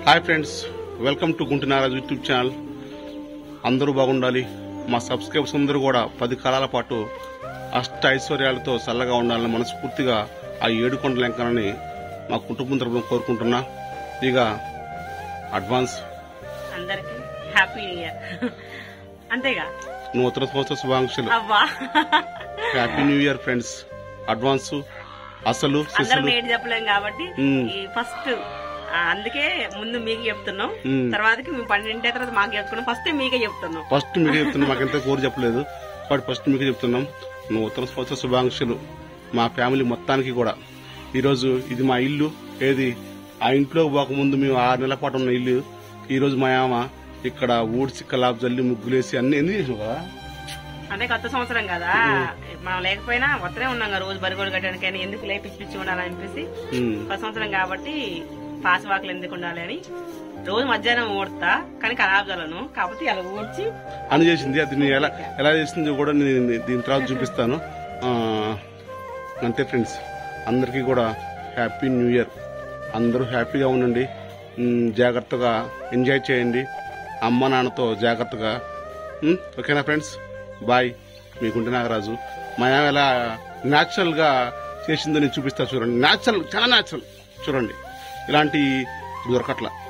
Hi friends welcome to Gunti Naraju YouTube channel అందరూ బాగుండాలి మా సబ్స్క్రైబర్స్ అందరూ కూడా పది కాలాల పాటు అష్ట ఐశ్వర్యాలతో చల్లగా ఉండాలని మనస్ఫూర్తిగా ఆ ఏడు కొండల లెంకనని మా కుటుంబం తరపున కోరుకుంటున్నా ఇక అడ్వాన్స్ అందరికి హ్యాపీ న్యూ ఇయర్ అంతేగా నూతన సంవత్సర శుభాకాంక్షలు అవ్వా happy new year friends advance అసలు అందరం సిసలు ఏడు చెప్పలేం కాబట్టి మ్మ్. ఈ ఫస్ట్ అందుకే ముందు మీకు చెప్తున్నాం మ్మ్. తర్వాతకి మేము పన్నెండు తర్వాత మాకు చెప్పుకున్నాం ఫస్ట్ మీకే చెప్తున్నాం ఫస్ట్ మీకే చెప్తున్నాం మాకెంత కోరు చెప్పలేదు బట్ ఫస్ట్ మీకే చెప్తున్నాం నూతన సంవత్సర శుభాకాంక్షలు మా ఫ్యామిలీ మొత్తానికి కూడా ఈరోజు ఇది మా ఇల్లు ఏది ఆ ఇంట్లో పోకముందు మేము ఆరు నెలల పాటు ఉన్న ఇల్లు ఈ రోజు మా ఆమె ఇక్కడ ఊడ్చి కలాబ్ జల్లి ముగ్గులేసి అన్ని ఎన్ని చేసినావు కదా అంటే కొత్త సంవత్సరం కదా మనం లేకపోయినా వస్తూనే ఉన్నాం కదా రోజు బరిగోడు కట్టడానికైనా ఎందుకు లే పిచ్చి పిచ్చి ఉండాలని అనిపిసి ఉమ్. కొత్త సంవత్సరం కాబట్టి పాస్ వాకులు ఎందుకు ఉండాలి అని రోజు మధ్యాహ్నం ఊడతా కానీ ఖరాబ్ జలను కాకపోతే అలా ఊడ్చి అని చేసింది అది నేను ఎలా ఎలా చేసింది కూడా నేను దీని తర్వాత చూపిస్తాను ఆ, అంతే ఫ్రెండ్స్ అందరికీ కూడా హ్యాపీ న్యూ ఇయర్ అందరూ హ్యాపీగా ఉండండి ఉమ్, జాగ్రత్తగా ఎంజాయ్ చేయండి అమ్మ నాన్నతో జాగ్రత్తగా ఉమ్, ఓకేనా ఫ్రెండ్స్ బాయ్ మీకుంటే నాగరాజు మా ఆమె ఎలా న్యాచురల్ గా చేసిందో నేను చూపిస్తా చూడండి న్యాచురల్ చాలా న్యాచురల్ చూడండి ఇలాంటి దొరకట్లా